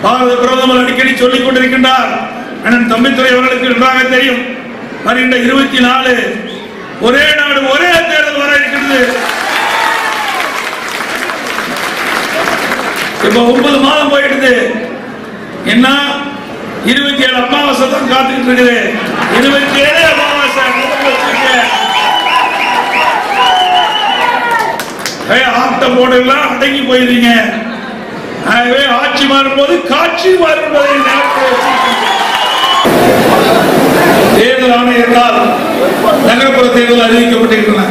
பாரத பிரதமர் அடிக்கடி சொல்லிக் கொண்டிருக்கின்றார் அண்ணன் தம்பித்துறை அவர்களுக்கு நன்றாக தெரியும் வருகின்ற இருபத்தி நாலு ஒரே நாடு ஒரே தேர்தல் வர இருக்கிறது இப்ப ஒன்பது மாதம் போயிடுது என்ன இருபத்தி ஏழு அமாவாசை தான் காத்துக்கிட்டு இருக்குது இருபத்தி ஏழு அமாவாசை முதல்ல வச்சிருக்க. ஏய், ஆட்ட போடெல்லாம் அடங்கி போயிருங்க ஆகவே ஆட்சி மாறும்போது காட்சி மாறும் என்பதை ஞாபகத்தில் வச்சிருக்கீங்க. தேர்தல் ஆணையர்களால் நகர்ப்புற தேர்தல் அறிவிக்கப்பட்டிருக்கின்றன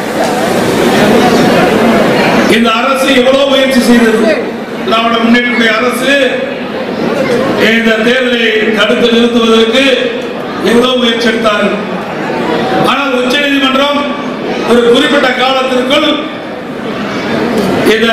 இந்த அரசு எவ்வளவு முயற்சி செய்தது திராவிட முன்னேற்ற அரசு இந்த தேர்தலை தடுத்து நிறுத்துவதற்கு எவ்வளவு முயற்சி எடுத்தார்கள் ஆனால் உச்ச நீதிமன்றம் ஒரு குறிப்பிட்ட காலத்திற்குள் இந்த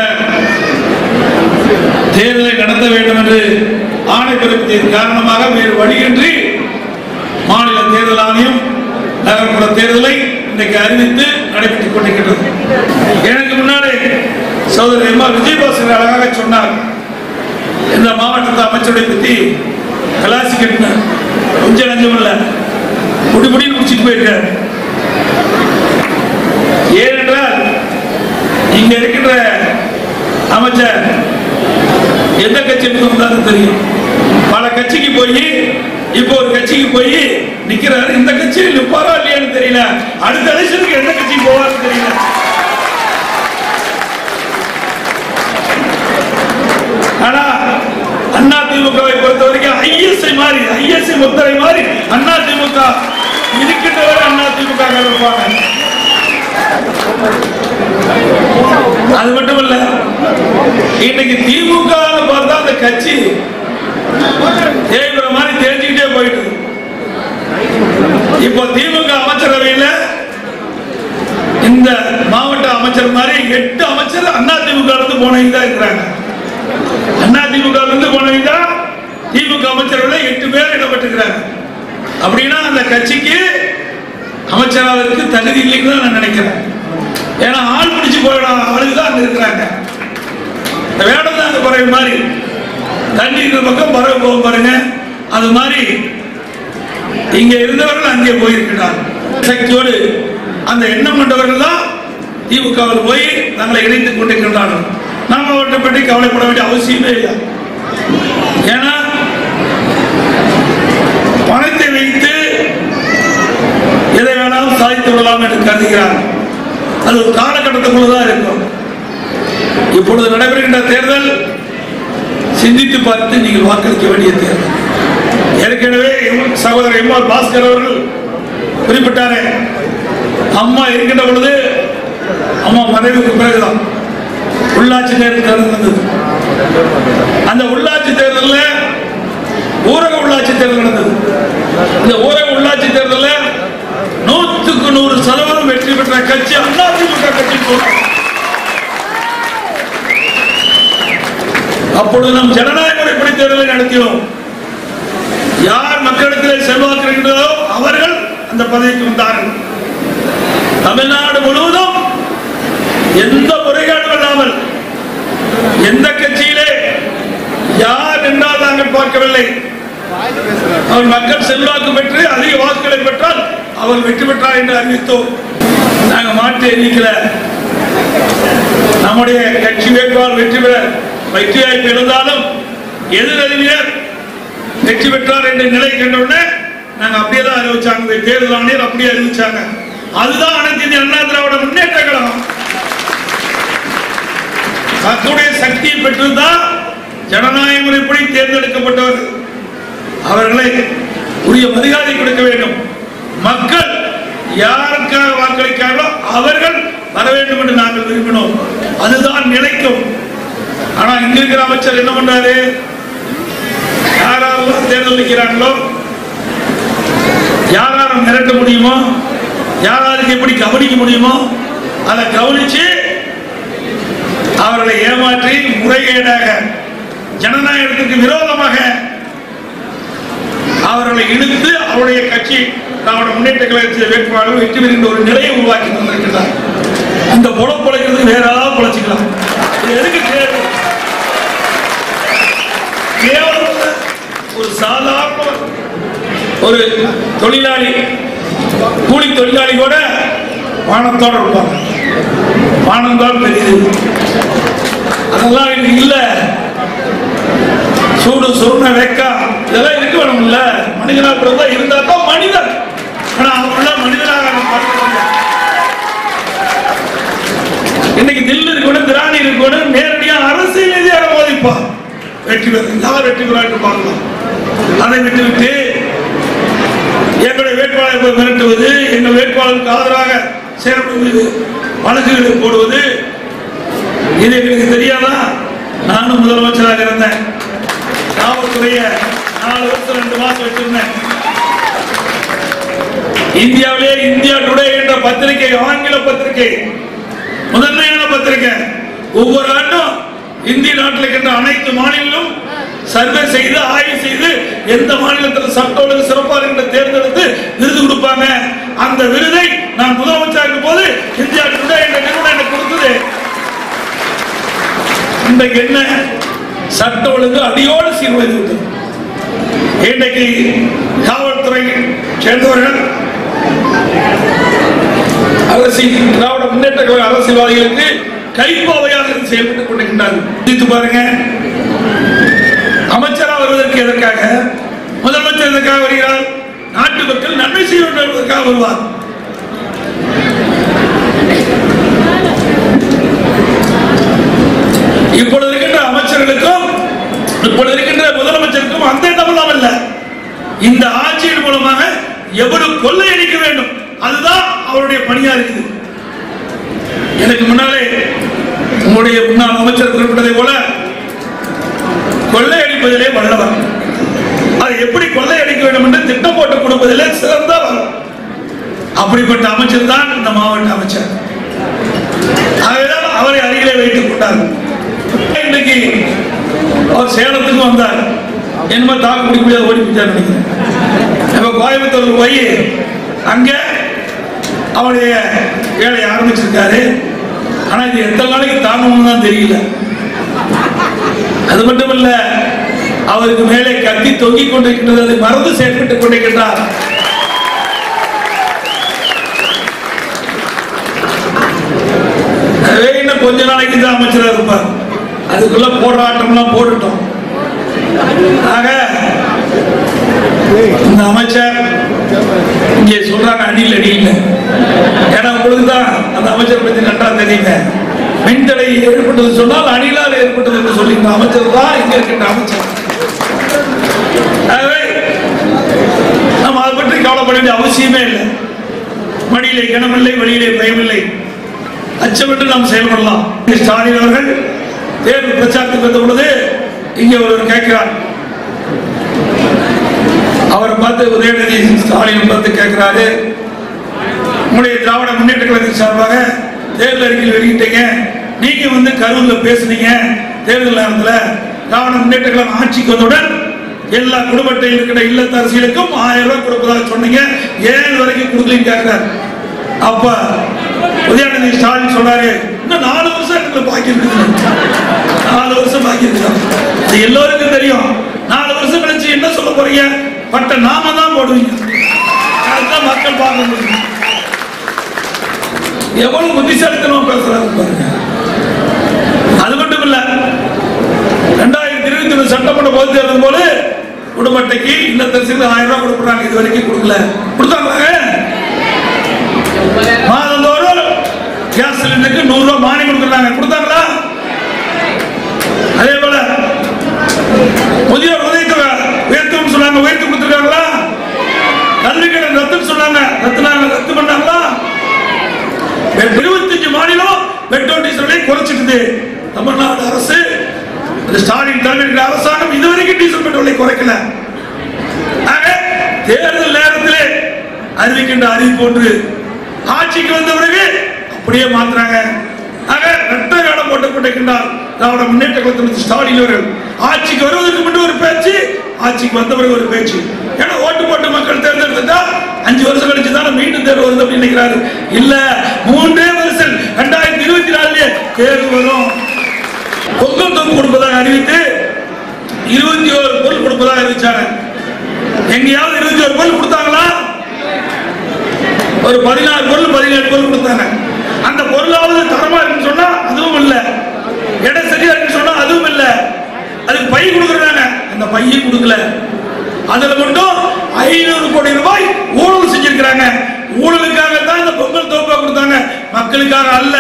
தேர்தலை நடத்த வேண்டும் என்று ஆணை பிறப்பித்ததன் காரணமாக வேறு வழியின்றி மாநில தேர்தல் ஆணையம் நகர்ப்புற தேர்தலை இன்றைக்கு அறிவித்து நடைபெற்றுக் கொண்டிருக்கிறது எனக்கு முன்னாடி சகோதரர் எம் ஆர் விஜயபாஸ்கர் அழகாக சொன்னார் இந்த மாவட்டத்தை அமைச்சரை பத்தி கலாசி கட்டினார் கொஞ்சம் நஞ்சம் இல்ல முடி முடி முடிச்சுட்டு போயிருக்கார் ஏனென்றால் இங்க இருக்கின்ற அமைச்சர் எந்த கட்சிக்கு வந்தாலும் தெரியும் பல கட்சிக்கு போய் இப்போ ஒரு கட்சிக்கு போய் நிக்கிறாரு இந்த கட்சியில் நிப்பாரா இல்லையான்னு தெரியல அடுத்த எலெக்ஷனுக்கு எந்த கட்சிக்கு போவாருன்னு தெரியல ஆனா அண்ணா திமுகவை பொறுத்த வரைக்கும் ஐஎஸ்ஐ மாதிரி ஐஎஸ்ஐ முத்திரை மாதிரி அண்ணா திமுக இருக்கின்றவரை அண்ணா திமுக இருப்பாங்க அது மட்டும் இல்ல இன்னைக்கு திமுக பார்த்தா அந்த கட்சி தேய்கிற மாதிரி தெரிஞ்சுக்கிட்டே போயிட்டு இப்போ திமுக அமைச்சரவையில் இந்த மாவட்ட அமைச்சர் மாதிரி எட்டு அமைச்சர் அண்ணா திமுக இருந்து போனவங்க தான் இருக்கிறாங்க அண்ணா திமுக இருந்து போனவங்க தான் திமுக அமைச்சரோட எட்டு பேர் இடம்பெற்றிருக்கிறாங்க அப்படின்னா அந்த கட்சிக்கு அமைச்சராவதற்கு தகுதி இல்லைன்னு தான் நான் நினைக்கிறேன் ஏன்னா ஆள் பிடிச்சு போயிடும் ஆளுங்க தான் அங்க இருக்கிறாங்க இந்த வேடம் தான் அந்த பறவை மாதிரி தண்ணி இருக்கிற பக்கம் பறவை போகும் பாருங்க அது மாதிரி இங்க இருந்தவர்கள் அங்கே போயிருக்கிறார் சக்தியோடு அந்த எண்ணம் கொண்டவர்கள் தான் திமுகவில் போய் தங்களை இணைத்துக் கொண்டிருக்கின்றார்கள் நாம் அவற்றை பற்றி கவலைப்பட வேண்டிய அவசியமே இல்லை ஏன்னா பணத்தை வைத்து எதை வேணாலும் சாதித்து விடலாம் என்று கருதுகிறார் அது ஒரு காலகட்டத்துக்குள்ள தான் இருக்கும் இப்பொழுது நடைபெறுகின்ற தேர்தல் சிந்தித்து பார்த்து நீங்கள் வாக்களிக்க வேண்டிய தேர்தல் ஏற்கனவே எம் சகோதரர் எம் ஆர் பாஸ்கர் அவர்கள் குறிப்பிட்டாரே அம்மா இருக்கின்ற பொழுது அம்மா மறைவுக்கு பிறகுதான் உள்ளாட்சி தேர்தல் நடந்தது அந்த உள்ளாட்சி தேர்தலில் ஊரக உள்ளாட்சி தேர்தல் நடந்தது இந்த ஊரக உள்ளாட்சி தேர்தலில் நூற்றுக்கு நூறு சதவீதம் வெற்றி பெற்ற கட்சி அதிமுக கட்சி போனோம் அப்பொழுது நாம் ஜனநாயக முறைப்படி தேர்தலை நடத்தினோம் யார் மக்களிடத்தில் செல்வாக்கு இருக்கின்றதோ அவர்கள் அந்த பதவிக்கு வந்தார்கள் தமிழ்நாடு முழுவதும் எந்த முறைகேடும் இல்லாமல் எந்த கட்சியிலே யார் என்றால் நாங்கள் பார்க்கவில்லை அவர் மக்கள் செல்வாக்கு பெற்று அதிக வாக்குகளை பெற்றால் அவர் வெற்றி பெற்றார் என்று அறிவித்தோம் நாங்கள் மாற்றி அறிவிக்கல நம்முடைய கட்சி வேட்பாளர் வெற்றி பெற வெற்றி வாய்ப்பு இருந்தாலும் எதிரறிஞர் வெற்றி பெற்றார் என்ற நிலை கண்டவுடனே நாங்க அப்படியே தான் அறிவிச்சாங்க இந்த தேர்தல் ஆணையர் அப்படியே அறிவிச்சாங்க அதுதான் அனைத்து இந்திய அண்ணா திராவிட முன்னேற்ற கழகம் தன்னுடைய சக்தியை பெற்றுதான் ஜனநாயக முறைப்படி தேர்ந்தெடுக்கப்பட்டவர்கள் அவர்களை உரிய மரியாதை கொடுக்க வேண்டும் மக்கள் யாருக்காக வாக்களிக்கிறார்களோ அவர்கள் வர வேண்டும் என்று நாங்கள் விரும்பினோம் அதுதான் நிலைக்கும் ஆனா இங்க இருக்கிற அமைச்சர் என்ன பண்றாரு யாரெல்லாம் தேர்தல் நிற்கிறாங்களோ யாராரும் மிரட்ட முடியுமோ யாராருக்கு எப்படி கவனிக்க முடியுமோ அதை கவனிச்சு அவர்களை ஏமாற்றி முறைகேடாக ஜனநாயகத்துக்கு விரோதமாக அவர்களை இழுத்து அவருடைய கட்சி திராவிட முன்னேற்ற கழகத்தில் வேட்பாளர் வெற்றி பெறுகின்ற ஒரு நிலையை உருவாக்கி தந்திருக்கிறார் இந்த புலம் பிழைக்கிறதுக்கு வேற ஏதாவது பிழைச்சிக்கலாம் இது எதுக்கு தேவை கேவலம் சாதாரண ஒரு தொழிலாளி கூலி தொழிலாளி கூட வானத்தோட இருப்பாங்க வானம் தான் பெரியது அதெல்லாம் இன்னைக்கு இல்ல சூடு சுருண வெக்கா இதெல்லாம் இருக்க வேணும்ல மனிதனா பிறந்தா இருந்தா தான் மனிதன் ஆனா அவங்களாம் மனிதனாக நம்ம பார்க்க முடியாது. இன்னைக்கு தில்லு இருக்கணும் திராணி இருக்கணும் நேரடியா அரசியல் ரீதியாக மோதிப்பான் வெற்றி பெறும் யார் வெற்றி பெறான்னு பார்க்கலாம் அதை விட்டு விட்டு எங்களுடைய வேட்பாளரை மிரட்டுவது எங்கள் வேட்பாளருக்கு ஆதரவாக செயல்படுவது வழக்குகளை போடுவது இது எங்களுக்கு தெரியாதா நானும் முதலமைச்சராக இருந்தேன் காவல்துறைய நாலு வருஷம் ரெண்டு மாசம் வச்சிருந்தேன் இந்தியாவிலே இந்தியா டுடே என்ற பத்திரிகை ஆங்கில பத்திரிகை முதன்மையான பத்திரிகை ஒவ்வொரு ஆண்டும் இந்திய நாட்டில் இருக்கின்ற அனைத்து மாநிலங்களும் சர்வே செய்து ஆய்வு செய்து எந்த மாநிலத்தில் சட்ட ஒழுங்கு சிறப்பாக இருக்கின்ற தேர்ந்தெடுத்து விருது கொடுப்பாங்க அந்த விருதை நான் முதலமைச்சர் இருக்கும் போது இந்தியா டுடே என்ற நிறுவனம் எனக்கு கொடுத்தது இன்றைக்கு என்ன சட்ட ஒழுங்கு அடியோடு சீர்குலைந்து விட்டது இன்றைக்கு காவல்துறை சேர்ந்தவர்கள் அரசியல் திராவிட முன்னேற்ற கழக அரசியல்வாதிகளுக்கு கைப்பாவையாக இருந்து செயல்பட்டுக் கொண்டிருக்கின்றார்கள் சிந்தித்து பாருங்க அமைச்சரா வருவதற்கு எதற்காக முதலமைச்சர் எதற்காக வருகிறார் நாட்டு மக்கள் நன்மை செய்ய வேண்டும் என்பதற்காக வருவார் இப்பொழுது இருக்கின்ற அமைச்சர்களுக்கும் இப்பொழுது இருக்கின்ற முதலமைச்சருக்கும் அந்த எண்ணமெல்லாம் இல்லை இந்த ஆட்சியின் மூலமாக எவ்வளவு கொள்ளையடிக்க வேண்டும் அதுதான் அவருடைய பணியா இருக்குது எனக்கு முன்னாலே உங்களுடைய முன்னாள் அமைச்சர் குறிப்பிட்டதை போல கொள்ளையடிப்பதிலே வல்லவர் அது எப்படி கொள்ளையடிக்க வேண்டும் என்று திட்டம் போட்டு கொடுப்பதிலே சிறந்தவர் அப்படிப்பட்ட அமைச்சர் தான் இந்த மாவட்ட அமைச்சர் ஆகவேதான் அவரை அருகிலே வைத்துக் கொண்டார் இன்னைக்கு அவர் சேலத்துக்கு வந்தார் என்னமோ தாக்கு பிடிக்க முடியாது ஓடி போயிட்டார் நினைக்கிறேன் நம்ம கோயம்புத்தூர் போய் அங்க அவருடைய வேலையை ஆரம்பிச்சிருக்காரு ஆனா இது எத்தனை நாளைக்கு தாங்கணும்னு தான் தெரியல அது மட்டும் இல்ல அவருக்கு மேலே கத்தி தொங்கிக் கொண்டிருக்கின்றது அதை மறந்து செயல்பட்டுக் கொண்டிருக்கின்றார் அதுவே இன்னும் கொஞ்ச நாளைக்கு தான் அமைச்சராக இருப்பார் அதுக்குள்ள போராட்டம்லாம் போட்டுட்டோம் ஆக இந்த அமைச்சர் இங்கே சொல்றாங்க அடியில் அடியில் ஏன்னா உங்களுக்கு தான் அந்த அமைச்சர் பத்தி நன்றா தெரியுங்க மின்தடை ஏற்பட்டது சொன்னால் அணிலால் ஏற்பட்டது என்று சொல்லி இந்த அமைச்சர் தான் இங்க இருக்கின்ற அமைச்சர் ஆகவே நம்ம அதை பற்றி கவலைப்பட வேண்டிய அவசியமே இல்லை மடியிலே கனமில்லை வழியிலே பயமில்லை அச்சமிட்டு நாம் செயல்படலாம் ஸ்டாலின் அவர்கள் தேர்தல் பிரச்சாரத்துக்கு வந்த பொழுது இங்கே ஒருவர் கேட்கிறார் அவரை பார்த்து உதயநிதி ஸ்டாலின் பார்த்து கேட்கிறாரு உங்களுடைய திராவிட முன்னேற்ற கழகத்தின் சார்பாக தேர்தல் அறிக்கையில் வெளியிட்டீங்க நீங்க வந்து கரூர்ல பேசுனீங்க தேர்தல் நேரத்துல திராவிட முன்னேற்ற கழகம் ஆட்சிக்கு வந்தவுடன் எல்லா குடும்ப அட்டையில் இருக்கிற இல்லத்தரசிகளுக்கும் ஆயிரம் ரூபாய் கொடுப்பதாக சொன்னீங்க ஏன் இது வரைக்கும் கொடுக்கலன்னு கேட்கிறார் அப்ப உதயநிதி ஸ்டாலின் சொன்னாரு இன்னும் நாலு வருஷம் எனக்கு பாக்கி இருக்குது நாலு வருஷம் பாக்கி இருக்கு அது எல்லோருக்கும் தெரியும் நாலு வருஷம் கழிச்சு என்ன சொல்ல போறீங்க பட்ட நாம தான் போடுவீங்க அதுதான் மக்கள் பார்க்க முடியும் எவ்வளவு புத்திசாலித்தனமா பேசுறாங்க பாருங்க அது மட்டும் இல்ல ரெண்டாயிரத்தி இருபத்தி ஒன்று சட்டமன்ற பொது தேர்தல் போது குடும்ப அட்டைக்கு இல்லத்தரசிகள் ஆயிரம் ரூபாய் கொடுக்குறாங்க இது வரைக்கும் கொடுக்கல கொடுத்தாங்க மாதந்தோறும் கேஸ் சிலிண்டருக்கு நூறு ரூபாய் மானியம் கொடுக்குறாங்க கொடுத்தாங்களா அதே போல முதியோர் உதவித்தொகை உயர்த்தும் சொன்னாங்க உயர்த்தி கொடுத்துருக்காங்களா கல்வி கடன் ரத்துன்னு சொன்னாங்க ரத்துனாங்க ரத்து பண்ணாங்களா இருபத்தஞ்சு மாநிலம் பெட்ரோல் டீசல் விலை குறைச்சிட்டு தமிழ்நாடு அரசு இந்த ஸ்டாலின் தலைமையில் அரசாங்கம் இதுவரைக்கும் டீசல் பெட்ரோல் விலை குறைக்கல ஆக தேர்தல் நேரத்திலே அறிவிக்கின்ற அறிவிப்பு ஒன்று ஆட்சிக்கு வந்த பிறகு அப்படியே மாத்துறாங்க ஆக ரெட்ட வேடம் போட்டுக் கொண்டிருக்கின்றார் திராவிட முன்னேற்ற கழகத்தின் ஸ்டாலின் அவர்கள் ஆட்சிக்கு வருவதற்கு முன்பு ஒரு பேச்சு ஆட்சிக்கு வந்த பிறகு ஒரு பேச்சு ஏன்னா ஓட்டு போட்டு மக்கள் தேர்ந்தெடுத்துட்டா அஞ்சு வருஷம் கழிச்சு தான் மீண்டும் தேர்வு வருது அப்படின்னு நினைக்கிறாரு இல்ல மூன்றே வருஷம் ரெண்டாயிரத்தி இருபத்தி நாலுலயே தேர்வு வரும் பொங்கல் தொகுப்பு கொடுப்பதாக அறிவித்து இருபத்தி ஓரு பொருள் கொடுப்பதாக அறிவிச்சாங்க எங்கேயாவது இருபத்தி ஒரு பொருள் கொடுத்தாங்களா ஒரு பதினாறு பொருள் பதினேழு பொருள் கொடுத்தாங்க அந்த பொருளாவது தரமா இருக்குன்னு சொன்னா அதுவும் இல்ல இடம் சரியா இருக்குன்னு சொன்னா அதுவும் இல்ல அதுக்கு பை கொடுக்குறாங்க அந்த பையை கொடுக்கல அதுல மட்டும் ஐநூறு கோடி ரூபாய் ஊழல் செஞ்சிருக்கிறாங்க ஊழலுக்காக தான் இந்த பொங்கல் தொகுப்பை கொடுத்தாங்க மக்களுக்காக அல்ல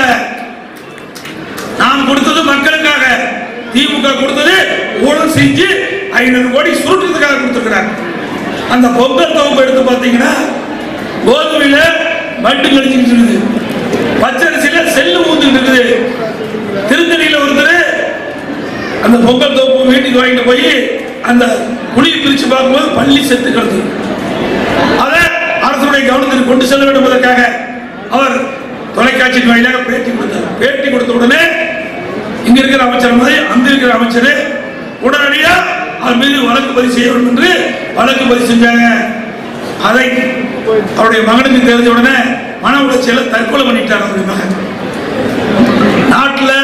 நாம் கொடுத்தது மக்களுக்காக திமுக கொடுத்தது ஊழல் செஞ்சு ஐநூறு கோடி சுருட்டுறதுக்காக கொடுத்துருக்கிறாங்க அந்த பொங்கல் தொகுப்பு எடுத்து பார்த்தீங்கன்னா கோதுமையில மட்டு கழிச்சுட்டு இருக்குது பச்சரிசியில செல்லு ஊந்துட்டு இருக்குது திருத்தணியில ஒருத்தர் அந்த பொங்கல் தொகுப்பு வீட்டுக்கு வாங்கிட்டு போய் அந்த புளியை பிரிச்சு பார்க்கும்போது பள்ளி செத்து கிடந்தது அதை அரசுடைய கவனத்திற்கு கொண்டு செல்ல வேண்டும் என்பதற்காக அவர் தொலைக்காட்சியின் வாயிலாக பேட்டி கொடுத்தார் பேட்டி கொடுத்த உடனே இங்க இருக்கிற அமைச்சர் மாதிரி அங்க இருக்கிற அமைச்சர் உடனடியா அவர் மீது வழக்கு பதிவு செய்ய வேண்டும் என்று வழக்கு பதிவு செஞ்சாங்க அதை அவருடைய மகனுக்கு தெரிஞ்ச உடனே மன உளைச்சல தற்கொலை பண்ணிட்டார் அவருடைய மகன் நாட்டுல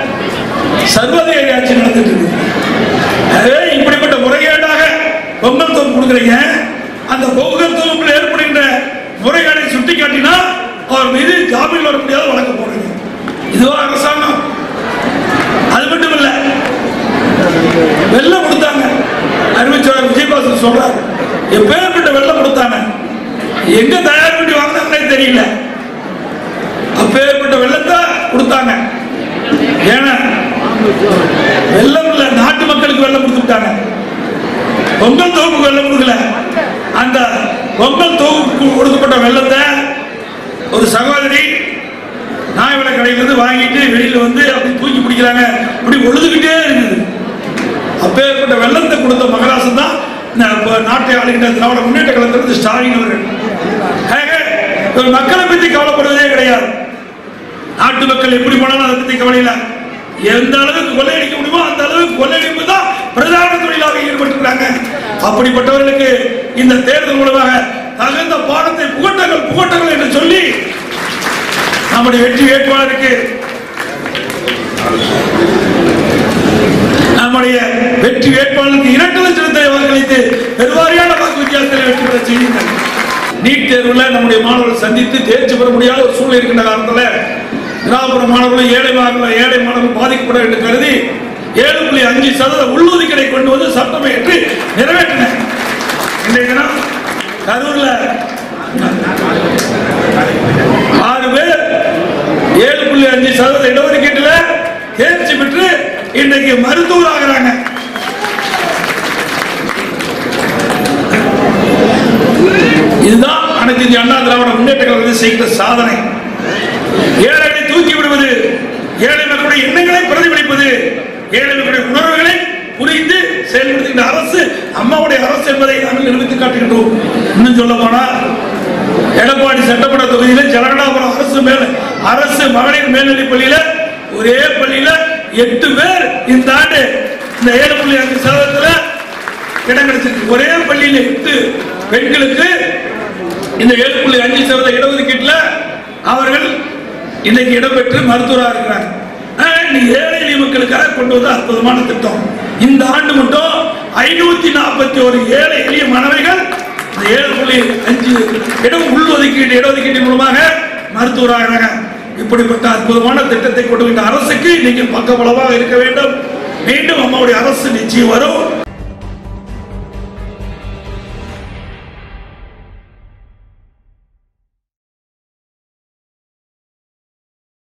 சர்வதேச ஆட்சி நடந்துட்டு இருக்கு அதே இப்படிப்பட்ட முறைகேடாக பொங்கல் தொகுப்பு கொடுக்குறீங்க அந்த பொங்கல் தொகுப்பில் ஏற்படுகின்ற முறைகேடை சுட்டி காட்டினா அவர் மீது ஜாமீன் வர முடியாத வழக்கு போடுறீங்க இதுவா அரசாங்கம் அது மட்டும் இல்ல வெள்ளம் கொடுத்தாங்க அறிவிச்சவர் விஜயபாசன் சொல்றாரு எப்பேற்பட்ட வெள்ளம் கொடுத்தாங்க எங்க தயார் பண்ணி வாங்கினாங்கன்னே தெரியல அப்பேற்பட்ட வெள்ளத்தை கொடுத்தாங்க ஏன்னா வெள்ளம் இல்ல நாட்டு மக்களுக்கு வெள்ளம் கொடுத்துட்டாங்க பொங்கல் தொகுப்புக்கு வெள்ளம் கொடுக்கல அந்த பொங்கல் தொகுப்புக்கு கொடுக்கப்பட்ட வெள்ளத்தை ஒரு சகோதரி நாய் விலை கடையிலிருந்து வாங்கிட்டு வெளியில வந்து அப்படி தூக்கி பிடிக்கிறாங்க அப்படி ஒழுதுகிட்டே இருக்குது அப்பேற்பட்ட வெள்ளத்தை கொடுத்த மகராசன் தான் இந்த இப்ப நாட்டை ஆளுகின்ற திராவிட முன்னேற்ற கழகத்திலிருந்து ஸ்டாலின் அவர்கள் ஆக, இவர் மக்களை பத்தி கவலைப்படுவதே கிடையாது நாட்டு மக்கள் எப்படி போனாலும் அதை பத்தி கவலை இல்லை எந்த அளவுக்கு கொள்ளையடிக்க முடியுமோ அந்த அளவுக்கு கொள்ளையடிப்பு தான் பிரதான தொழிலாக ஈடுபட்டிருக்கிறாங்க அப்படிப்பட்டவர்களுக்கு இந்த தேர்தல் மூலமாக தகுந்த பாடத்தை புகட்டங்கள் புகட்டங்கள் என்று சொல்லி நம்முடைய வெற்றி வேட்பாளருக்கு நம்முடைய வெற்றி வேட்பாளருக்கு இரண்டு லட்சத்தை வாக்களித்து பெருவாரியான வாக்கு வித்தியாசத்தில் வெற்றி பெற செய்யுங்கள் நீட் தேர்வில் நம்முடைய மாணவர்கள் சந்தித்து தேர்ச்சி பெற முடியாத ஒரு சூழ்நிலை இருக்கின்ற காலத்தில் கிராமப்புற மாணவர்கள் ஏழை மாணவர்கள் ஏழை மாணவர்கள் பாதிக்கப்பட என்று கருதி ஏழு புள்ளி அஞ்சு சதவீத உள்ளொதுக்கீடை கொண்டு வந்து சட்டம் ஏற்று நிறைவேற்றினர் இன்றைய தினம் கரூர்ல ஆறு பேர் ஏழு புள்ளி அஞ்சு சதவீத இடஒதுக்கீட்டுல தேர்ச்சி பெற்று இன்னைக்கு மருத்துவர் ஆகிறாங்க இதுதான் அனைத்து இந்திய அண்ணா திராவிட முன்னேற்ற கழகத்தில் செய்கிற சாதனை ஏழைகளை தூக்கி விடுவது ஏழை மக்களுடைய எண்ணங்களை பிரதிபலிப்பது ஏழை மக்களுடைய உணர்வுகளை புரிந்து செயல்படுத்துகின்ற அரசு அம்மாவுடைய அரசு என்பதை நாங்கள் நிரூபித்து காட்டுகின்றோம் இன்னும் சொல்ல போனா எடப்பாடி சட்டமன்ற தொகுதியில ஜலகண்டாபுரம் அரசு மேல் அரசு மகளிர் மேல்நிலைப் பள்ளியில ஒரே பள்ளியில எட்டு பேர் இந்த ஆண்டு இந்த ஏழு புள்ளி அஞ்சு சதவீதத்துல இடம் கிடைச்சிருக்கு ஒரே பள்ளியில எட்டு பெண்களுக்கு இந்த ஏழு புள்ளி அஞ்சு சதவீத இடஒதுக்கீட்டுல அவர்கள் இன்னைக்கு இடம்பெற்று மருத்துவராக இருக்கிறாங்க ஆனா, இன்னைக்கு ஏழை எளிய மக்களுக்காக கொண்டு வந்த அற்புதமான திட்டம் இந்த ஆண்டு மட்டும் ஐநூத்தி நாற்பத்தி ஒரு ஏழை எளிய மாணவிகள் இந்த ஏழு புள்ளி அஞ்சு இடம் உள்ஒதுக்கீடு இடஒதுக்கீடு மூலமாக மருத்துவராகிறாங்க இப்படிப்பட்ட அற்புதமான திட்டத்தை கொண்டு வந்த அரசுக்கு நீங்கள் பக்கபலமாக இருக்க வேண்டும் மீண்டும் அம்மாவுடைய அரசு நிச்சயம் வரும்